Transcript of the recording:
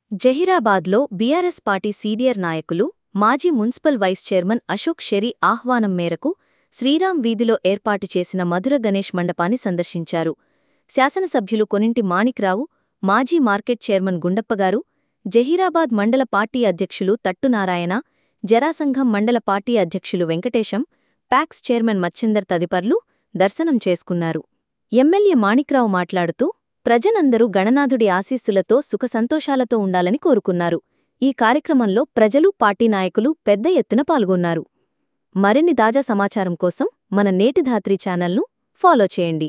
జహీరాబాద్లో BRS party senior నాయకులు మాజీ municipal vice chairman Ashok Sheri ఆహ్వానం మేరకు శ్రీరాం వీధిలో ఏర్పాటు చేసిన మధుర గణేష్ మండపాన్ని సందర్శించారు శాసనసభ్యులు కొనింటి మాణిక్రావు మాజీ మార్కెట్ చైర్మన్ గుండప్పగారు జహీరాబాద్ మండల పార్టీ అధ్యక్షులు తట్టునారాయణ జరాసంఘం మండల పార్టీ అధ్యక్షులు వెంకటేశం ప్యాక్స్ చైర్మన్ మచ్చిందర్ తదితరులు దర్శనం చేసుకున్నారు ఎమ్మెల్యే మాణిక్రావు మాట్లాడుతూ ప్రజలందరూ గణనాథుడి ఆశీస్సులతో సుఖసంతోషాలతో ఉండాలని కోరుకున్నారు ఈ కార్యక్రమంలో ప్రజలు పార్టీ నాయకులు పెద్ద ఎత్తున పాల్గొన్నారు మరిన్ని తాజా సమాచారం కోసం మన నేటి ధాత్రి ఛానల్ను ఫాలో చేయండి